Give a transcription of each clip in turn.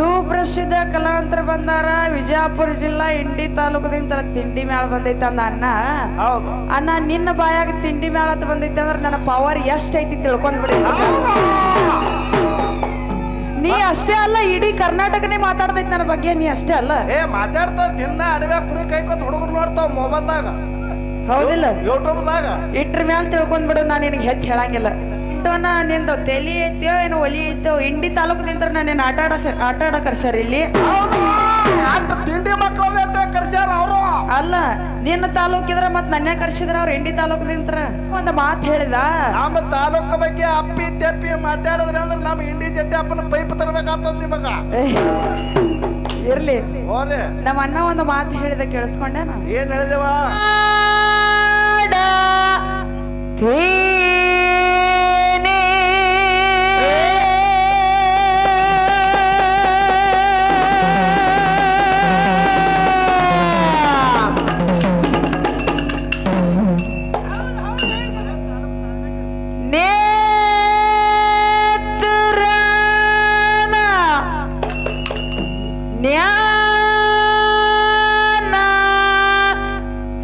ಸುಪ್ರಸಿದ್ಧ ಕಲಾವಂತರ ಬಂದಾರ ವಿಜಯಪುರ ಜಿಲ್ಲಾ ಇಂಡಿ ತಾಲೂಕದಿಂದ ತಿಂಡಿ ಮ್ಯಾಳ ಬಂದೈತೆ ಅಂದ ಅನ್ನ ಹೌದು ಅನ್ನ ನಿನ್ನ ಬಾಯಾಗ ತಿಂಡಿ ಮ್ಯಾಳ ಅಂತ ಬಂದೈತೆ ಅಂದ್ರೆ ನನ್ನ ಪವರ್ ಎಷ್ಟೈತಿ ತಿಳ್ಕೊಂಡ್ ಬಿಡಿ ನೀ ಅಷ್ಟೇ ಅಲ್ಲ ಇಡೀ ಕರ್ನಾಟಕನೇ ಮಾತಾಡ್ತೈತಿ ನನ್ನ ಬಗ್ಗೆ ನೀ ಅಷ್ಟೇ ಅಲ್ಲ ಏ ಮಾತಾಡ್ತಾವ ದಿನ ಅಡವ್ಯಾ ಕುರಿ ಕೈಕೊತ್ ಹುಡುಗರು ನೋಡ್ತಾವ ಮೊಬೈಲ್ದಾಗ ಹೌದಿಲ್ಲ ಯೂಟ್ಯೂಬ್ದಾಗ ಇಟ್ರ ಮ್ಯಾಲ ತಿಳ್ಕೊಂಡ್ ಬಿಡು ನಾನು ನಿನಗೆ ಹೆಚ್ಚು ಹೇಳಂಗಿಲ್ಲ ಇಂಟೋನ ನಿಂದು ತಲಿ ಐತ್ಯೋ ಏನು ಒಲಿ ಐತೋ ಇಂಡಿ ತಾಲೂಕದಿಂದ ನಾನು ಆಟ ಆಡಕ್ ಆಟ ಆಡಕ್ ಕರ್ಸ್ಯಾರ ಇಲ್ಲಿ ಅಟ್ ತಿಂಡಿ ಮಕ್ಕಳು ಅಂತ ಕರ್ಸ್ಯಾರ ಅವರು ಅಲ್ಲ ನಿನ್ನ ತಾಲೂಕಿದ್ರ ಮತ್ ನನ್ನ ಕರ್ಸಿದ್ರ ಅವ್ರ ಇಂಡಿ ತಾಲೂಕದಿಂತ್ರ ಒಂದ್ ಮಾತ್ ಹೇಳಿದ ನಮ್ಮ ತಾಲೂಕು ಬಗ್ಗೆ ಅಪ್ಪಿ ತೆಪ್ಪಿ ಮಾತಾಡಿದ್ರೆ ಅಂದ್ರೆ ನಮ್ಮ ಇಂಡಿ ಜಡ್ಡಿ ಅಪ್ಪನ ಪೈಪ್ ತರಬೇಕಾಗ್ತದ ನಿಮಗ ಏಹ್, ಇರ್ಲಿ ಹೋರಿ ನಮ್ಮ ಅಣ್ಣ ಒಂದು ಮಾತು ಹೇಳಿದ ಕೇಳಿಸ್ಕೊಂಡೇನ ಏನ್ ಹೇಳಿದೇವ ಜ್ಞಾನ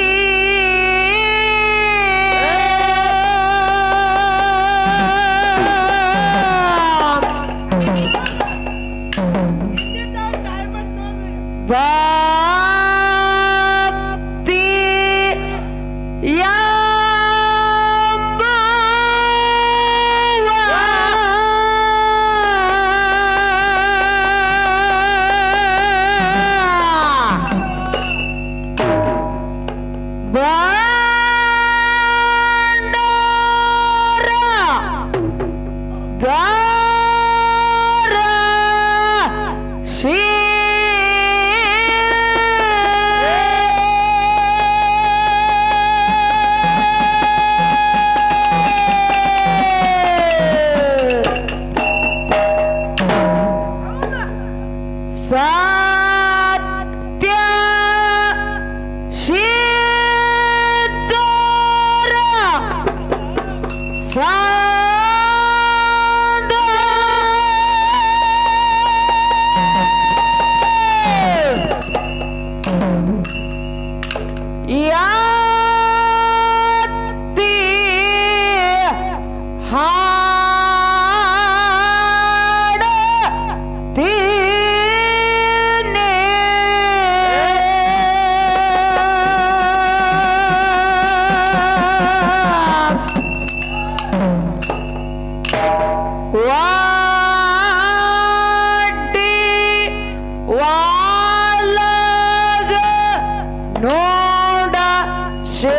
ಭಕ್ತಿ ಸತ್ಯ ಶೀತರ ಸಾದ ಯಾತಿ ಹಾಡ ತೀನಿ ವಾಡಿ ವಾಲಗ ನೋಡ ಶೇ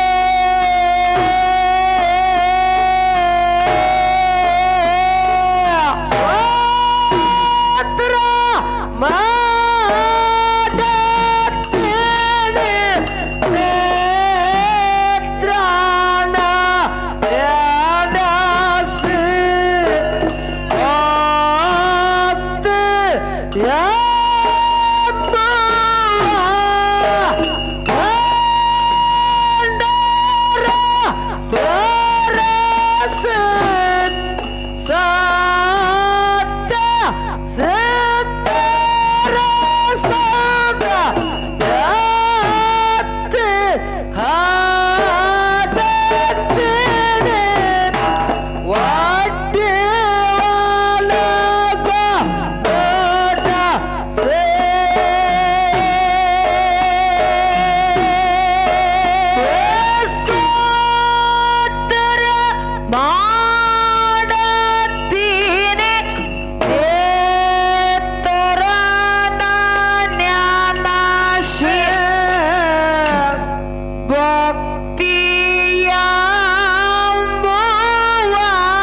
ಸ್ವತ್ರ ಮಾಡತ್ತೇನೆ ನೇತ್ರಾಣ ಎಡಸಿ ಭಕ್ತ ಯಬ್ಬ ಭಂಡಾರ ತೋರಸ ಸತ್ಯ ಸಿದ್ಧರ ಸಂಗ ಯತ್ತಿ ಹಾಡತ್ತೇನೆ ವಾಡ್ಡಿ ವಾಲಗ ನೋಡ ಸೇ ಸ್ತೋತ್ರ ಮಾಡತ್ತೀನಿ ನೇತ್ರನ ಜ್ಞಾನ ಭಕ್ತಿಯಂಬುವ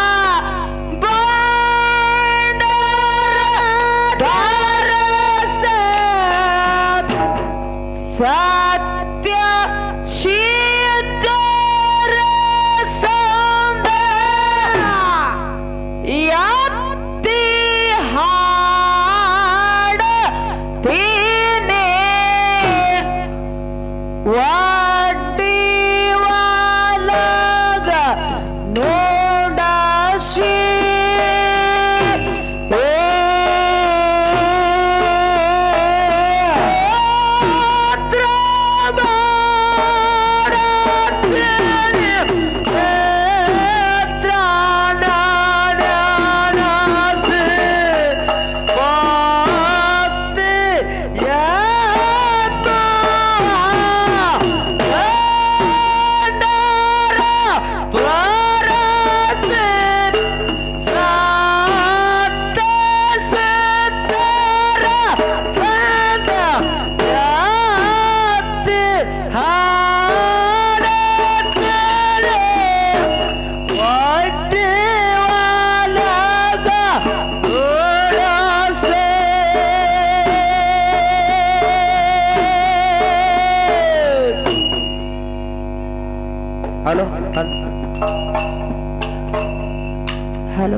ಸತ್ಯ ಶೀತರ ಸಂದ ಯತ್ತಿ ಹಾಡ ತೀನಿ ವಾಡಿ ವಾಲಗ ನೋಡ ಶೀ ಏ ಹಲೋ ಹಲೋ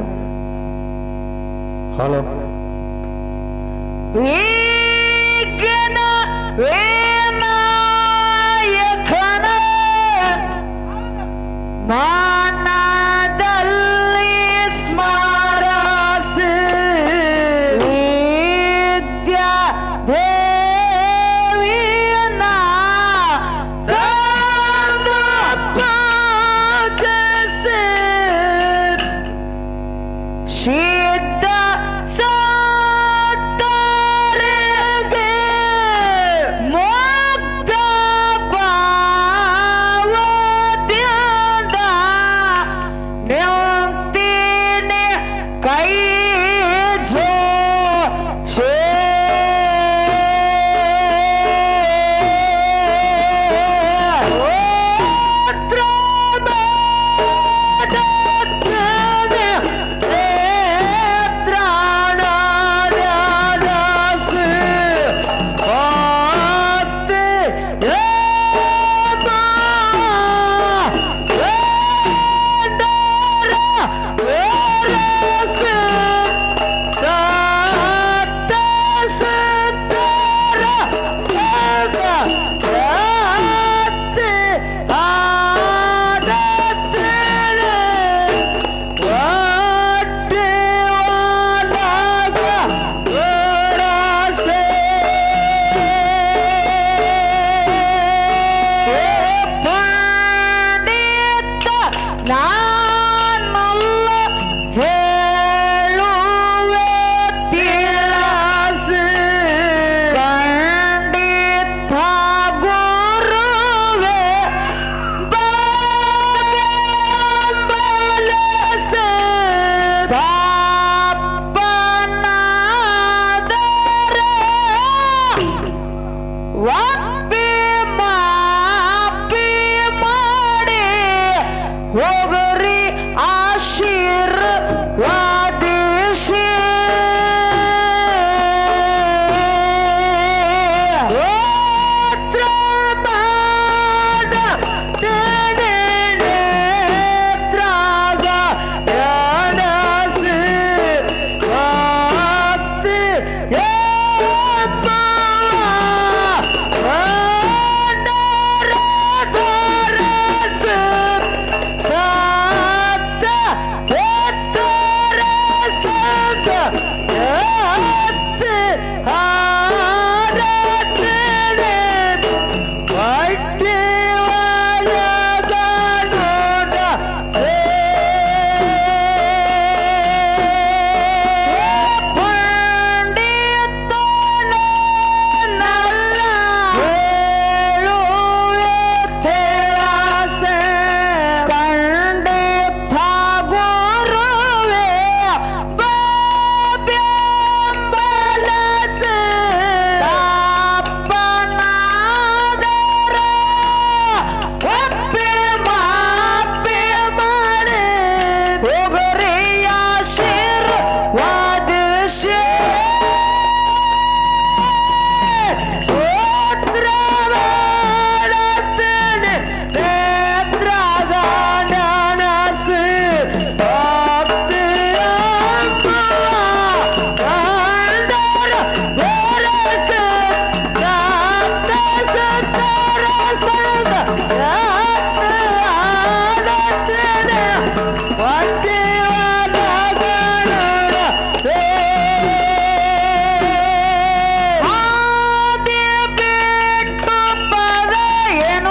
ಹಲೋ ವಿಘ್ನ ವಿನಾಯಕನ ಮಾನದಲ್ಲಿ ಸ್ಮರಸಿ ವಿದ್ಯಾ ದೇವಿಯನ ತಂದು ಪೂಜಿಸಿ ಸಿದ್ಧ ಸತ್ತರಿಗೆ ಮುಗ್ಧ ಭಾವದಿಂದ ನಿಂತೀನಿ ಕೈ ಜೋಶೆ ನಾನಲ್ಲ ಹೇಳುವೆ ತಿಳಿಸಿ ಖಂಡಿತ ಗುರುವೆ ಬೆಂಬಲಿಸಿ ಪಾಪನಾದರೆ ಒಪ್ಪಿ ಮಾಪಿ ಮಾಡಿ ಹೋಗ್ರಿ ಆಶೀರ್ವಾದಿಸಿ ಸ್ತೋತ್ರ ಮಾಡ ತಿಳಿ ನೇತ್ರಾಗ ಎಣಸಿ ಭಕ್ತಿ ಎಂಬ ವಂಡರಧರಸಿ ಸತ್ತ ಸತ್ತರ ಸತ್ತ ಎತ್ತಿ ಹಾರತಿರಿ ಬಟ್ಟಿ ಒಳಗ ನೋಡ ಸೇ ಪಂಡಿತನಲ್ಲ ಹೇಳುವೆ ತೇರಾಸೆ ಖಂಡಿತ ಗುರುವೆ ಬೆಂಬಲಿಸಿ ತಪ್ಪನಾದರೆ ಒಪ್ಪಿ ಮಾಪಿ ಮಾಡಿ ಹೋಗರಿಯ ಆಶೀರ್ವಾದಿಸಿ ಸ್ತೋತ್ರವಾಡುತ್ತೇನೆ ನೇತ್ರಾಗ ನೆನಸಿ ಭಕ್ತಿಯ ಕಂಡರ ಬೆರೆಸಿ ಸತ್ತ ಸತ್ತರ ಸಂಗ ಎತ್ತಿ ಆಡುತ್ತೇನೆ ಹೊಟ್ಟೆ ಒಳಗಣ ಆದಿ ಬಿಟ್ಟು ಪದ ಏನು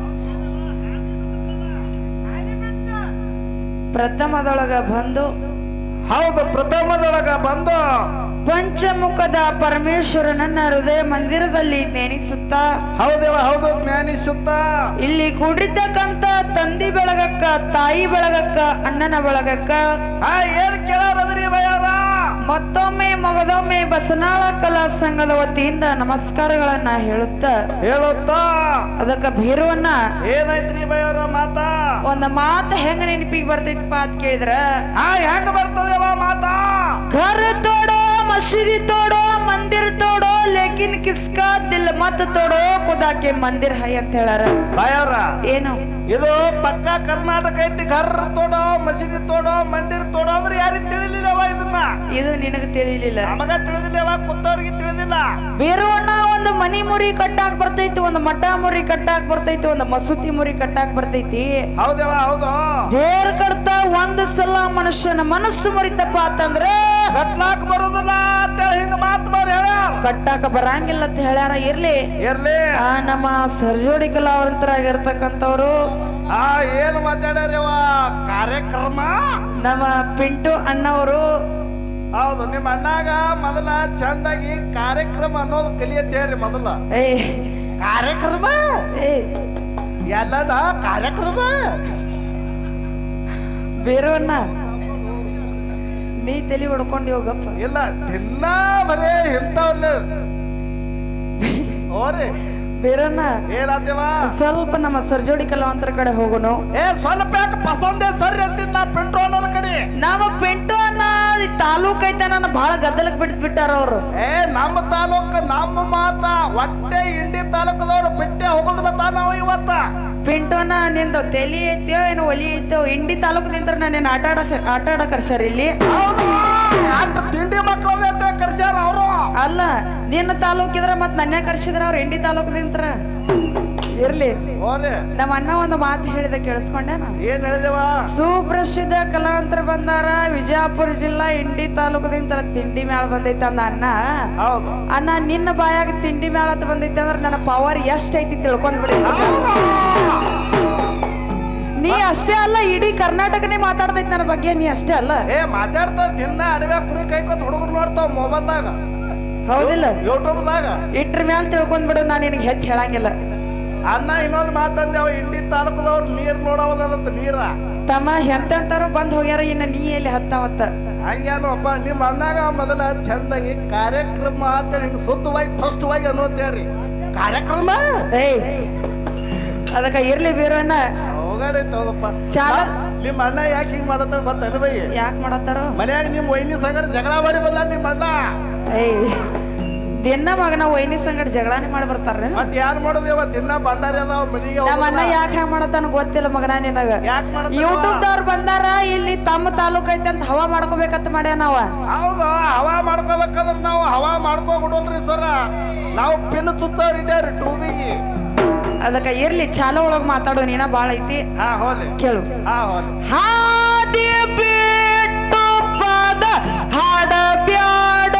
ಪ್ರಥಮದೊಳಗ ಬಂದು ಹೌದು ಪ್ರಥಮದೊಳಗ ಬಂದು ಪಂಚಮುಖದ ಪರಮೇಶ್ವರನನ್ನ ಹೃದಯ ಮಂದಿರದಲ್ಲಿ ನೇನಿಸುತ್ತಾ ಹೌದೇವ ಹೌದು ಜ್ಞಾನಿಸುತ್ತ ಇಲ್ಲಿ ಕೂಡಿರ್ತಕ್ಕಂತ ತಂದಿ ಬೆಳಗಕ್ಕ ತಾಯಿ ಬೆಳಗಕ್ಕ ಅಣ್ಣನ ಬೆಳಗಕ್ಕ ಆ ಏನ್ ಕೇಳಾರದ್ರಿ ಬಯ್ಯಾರ ಮತ್ತೊಮ್ಮೆ ಮಗದೊಮ್ಮೆ ಬಸನಾಳ ಕಲಾ ಸಂಘದ ವತಿಯಿಂದ ನಮಸ್ಕಾರಗಳನ್ನ ಹೇಳುತ್ತ ಹೇಳುತ್ತ ಅದಕ್ಕ ಭೀರುವನ್ನ ಏನೈತ್ರಿ ಬಯ್ಯಾರ ಮಾತಾ ಒಂದ್ ಮಾತು ಹೆಂಗ ನೆನಪಿಗೆ ಬರ್ತೈತಪ್ಪ ಅಂತ ಕೇಳಿದ್ರ ಆ ಹೆಂಗ ಬರ್ತದೇವ ಮಾತಾ घर तोड़ो मस्जिद तोड़ो मंदिर तोड़ो लेकिन किसका दिल मत ಮತ್ ತೋಡೋ ಕುದಾಕೆ ಮಂದಿರ್ ಹೈ ಅಂತ ಹೇಳಾರ ಬಾಯವ್ರ ಏನು ಇದು ಪಕ್ಕ ಕರ್ನಾಟಕ ಐತಿ ಘರ್ ತೋಡೋ ಮಸೀದಿ ತೋಡೋ ಮಂದಿರ ತೋಡೋ ಅಂದ್ರೆ ಯಾರಿಗೆ ತಿಳಿಲಿಲ್ಲವ ಇದನ್ನ ಇದು ನಿನಗ ತಿಳಿಲಿಲ್ಲ ನಮಗ ತಿಳಿದಿಲ್ಲವ ಕುತ್ತವ್ರಿಗೆ ತಿಳಿದಿಲ್ಲ ಬೀರವಣ್ಣ ಒಂದು ಮನಿ ಮುರಿ ಕಟ್ಟಾಕ್ ಬರ್ತೈತಿ ಒಂದು ಮಠ ಮುರಿ ಕಟ್ಟಾಕ್ ಬರ್ತೈತಿ ಒಂದು ಮಸೂತಿ ಮುರಿ ಕಟ್ಟಾಕ್ ಬರ್ತೈತಿ ಹೌದವ ಹೌದು ಜೇರ್ ಕಡ್ತ ಒಂದ್ ಸಲ ಮನುಷ್ಯನ ಮನಸ್ಸು ಮುರಿತಪ್ಪ ಅಂತಂದ್ರೆ ಕಟ್ಲಾಕ್ ಬರುದಿಲ್ಲ ಅಂತೇಳಿ ಹಿಂಗ ಮಾತು ಬಾರಿ ಹೇಳ್ಯಾರ ಕಟ್ಟಾಕ ಬರಂಗಿಲ್ಲ ಅಂತ ಹೇಳ್ಯಾರ ಇರ್ಲಿ ಇರ್ಲಿ ಆ ನಮ್ಮ ಸರ್ಜೋಡಿ ಕಲಾವಂತರಾಗಿರ್ತಕ್ಕಂಥವ್ರು ಆ ಏನು ಮಾತಾಡ್ಯಾರವ ಕಾರ್ಯಕ್ರಮ ನಮ್ಮ ಪಿಂಟು ಅಣ್ಣವರು ಹೌದು ನಿಮ್ಮ ಅಣ್ಣಾಗ ಮೊದಲ ಚಂದಾಗಿ ಕಾರ್ಯಕ್ರಮ ಅನ್ನೋದು ಕಲಿಯತ್ತೆ ಹೇಳ್ರಿ ಮೊದಲ ಏ ಕಾರ್ಯಕ್ರಮ ಏ ಎಲ್ಲನ ಕಾರ್ಯಕ್ರಮ ಬೇರವನ್ನ ನೀ ತಲೆ ಹೊಡ್ಕೊಂಡು ಹೋಗಪ್ಪ ಇಲ್ಲ ದಿನ ಬರೇ ಇಂಥವ್ರಲ್ಲ ಓರಿ ಬೇರನ್ನ ಏನಾದೇವ ಸ್ವಲ್ಪ ನಮ್ಮ ಸರ್ಜೋಡಿ ಕಲಾವಂತರ ಕಡೆ ಹೋಗೋನು ಏ ಸ್ವಲ್ಪ ಯಾಕೆ ಪಸಂದೆ ಸರಿ ಅಂತೀನಿ ನಾ ಪಿಂಟು ಅನ್ನೋದ್ ಕಡೆ ನಮ್ಮ ಪಿಂಟು ಅನ್ನ ಈ ತಾಲೂಕ್ ಐತೆ ನನ್ನ ಬಹಳ ಗದ್ದಲಕ್ ಬಿಟ್ಟು ಬಿಟ್ಟಾರ ಅವ್ರು ಏ ನಮ್ಮ ತಾಲೂಕ್ ನಮ್ಮ ಮಾತ ಹೊಟ್ಟೆ ಇಂಡಿ ತಾಲೂಕದವ್ರು ಬಿಟ್ಟೆ ಹೋಗೋದಿಲ್ಲ ತಾ ನಾವು ಇವತ್ತ ಪಿಂಟು ಅನ್ನ ನಿಂದು ತಲಿ ಐತ್ಯೋ ಏನು ಒಲಿ ಐತೋ ಇಂಡಿ ತಾಲೂಕ್ ನಿಂತ್ರ ನಾನು ಆಟ ಆಡಕ್ ಆಟ ಆಡಕ್ ಕರ್ಸ್ಯಾರ ಇಲ್ಲಿ ಹೌದು ಆಟ ತಿಂಡಿ ಮಕ್ಕಳಲ್ಲ ಅಂತ ಕರ್ಸ್ಯಾರ ಅವರು ಅಲ್ಲ ನಿನ್ನ ತಾಲೂಕ್ ಇದ್ರ ಮತ್ ನನ್ನ ಕರ್ಸಿದ್ರ ಅವ್ರ ಇಂಡಿ ತಾಲೂಕ್ ನಿಂತ್ರ ಇರ್ಲಿ ಓರಿ ನಮ್ಮ ಅಣ್ಣ ಒಂದು ಮಾತು ಹೇಳಿದ ಕೇಳಿಸ್ಕೊಂಡೇನ ಏನ್ ಹೇಳಿದೇವ ಸುಪ್ರಸಿದ್ಧ ಕಲಾವಂತರ ಬಂದಾರ ವಿಜಯಪುರ ಜಿಲ್ಲಾ ಇಂಡಿ ತಾಲೂಕದಿಂದ ತಿಂಡಿ ಮ್ಯಾಳ ಬಂದೈತೆ ಅಂದ ಅಣ್ಣ ಹೌದು ಅಣ್ಣ ನಿನ್ನ ಬಾಯಾಗ ತಿಂಡಿ ಮ್ಯಾಳ ಅಂತ ಬಂದೈತೆ ಅಂದ್ರೆ ನನ್ನ ಪವರ್ ಎಷ್ಟ್ ಐತಿ ತಿಳ್ಕೊಂಡ್ ಬಿಡಿ ನೀ ಅಷ್ಟೇ ಅಲ್ಲ ಇಡೀ ಕರ್ನಾಟಕನೇ ಮಾತಾಡ್ತೈತಿ ನನ್ನ ಬಗ್ಗೆ ನೀ ಅಷ್ಟೇ ಅಲ್ಲ ಏ ಮಾತಾಡ್ತಾ ದಿನ ಅಡವ್ಯಾಗ ಕುರಿ ಕೈಕೋತ್ ಹುಡುಗರು ನೋಡ್ತಾವ ಮೊಬೈಲ್ದಾಗ ಹೌದಿಲ್ಲ ಯೂಟ್ಯೂಬ್ದಾಗ ಇಟ್ರ ಮ್ಯಾಲ ತಿಳ್ಕೊಂಡ್ ಬಿಡು ನಾನು ನಿನಗೆ ಹೆಚ್ಚು ಹೇಳಂಗಿಲ್ಲ ಅನ್ನ ಇನ್ನೊಂದು ಮಾತಂದೆ ಅವ ಇಂಡಿ ತಾಲೂಕದವ್ರು ನೀರ್ ನೋಡವಲ್ಲಂತ ನೀರ ತಮ್ಮ ಎಂತೆಂತಾರು ಬಂದ್ ಹೋಗ್ಯಾರ ಇನ್ನ ನೀ ಎಲ್ಲಿ ಹತ್ತಾವತ್ತ ಹಂಗೇನು ಅಪ್ಪ ನಿಮ್ಮ ಅಣ್ಣಾಗ ಮೊದಲ ಚಂದಾಗಿ ಕಾರ್ಯಕ್ರಮ ಅಂತೇಳಿ ಹಿಂಗೆ ಶುದ್ಧವಾಗಿ ಫಸ್ಟ್ವಾಗಿ ಅನ್ನೋದು ಹೇಳ್ರಿ ಕಾರ್ಯಕ್ರಮ ಏಯ್ ಅದಕ್ಕ ಇರ್ಲಿ ಬೀರಣ್ಣ ಹೋಗಾಡಿ ತಗೋಪ್ಪ ಚಾಲ- ನಿಮ್ಮ ಅಣ್ಣ ಯಾಕೆ ಹಿಂಗ್ ಮಾಡತ್ತ ಗೊತ್ತ ಬೈ ಯಾಕೆ ಮಾಡತ್ತಾರೋ ಮನ್ಯಾಗ ನಿಮ್ಮ ವೈನಿ ಸಂಗಡ ಜಗಳ ಮಾಡಿ ಬಂದ ನಿಮ್ಮ ಅಣ್ಣ ಏಯ್ ದಿನ ಮಗನ ವೈನಿ ಸಂಗಡ ಜಗಳಾನೇ ಮಾಡಿ ಬರ್ತಾರ ಮತ್ ಯಾರು ಮಾಡೋದು ಇವ ದಿನ ಭಂಡಾರಿ ಅದಾವ ಮನಿಗೆ ನಮ್ಮ ಅಣ್ಣ ಯಾಕೆ ಹ್ಯಾಂಗ ಮಾಡತ್ತಾನ ಗೊತ್ತಿಲ್ಲ ಮಗನ ನಿನಗ ಯಾಕೆ ಮಾಡತ್ತ ಯೂಟ್ಯೂಬ್ ದವ್ರು ಬಂದಾರ ಇಲ್ಲಿ ತಮ್ಮ ತಾಲೂಕ್ ಐತೆ ಅಂತ ಹವಾ ಮಾಡ್ಕೋಬೇಕಂತ ಮಾಡ್ಯಾನ ನಾವ ಹೌದು ಹವಾ ಮಾಡ್ಕೋಬೇಕಂದ್ರ ನಾವು ಹವಾ ಮಾಡ್ಕೋಬಿಡೋಲ್ರಿ ಸರ ನಾವು ಪಿನ್ ಚುಚ್ಚೋರ್ ಇದೇವ್ರಿ ಟೂಬಿಗೆ ಅದಕ್ಕ ಇರ್ಲಿ ಚಾಲ ಒಳಗ್ ಮಾತಾಡೋ ನೀನ ಬಾಳ ಐತಿ ಹಾ ಹೋಲಿ ಕೇಳು ಹಾ ಹೋಲಿ ಹಾದಿ ಬಿಟ್ಟು ಪದ ಹಾಡ ಬ್ಯಾಡ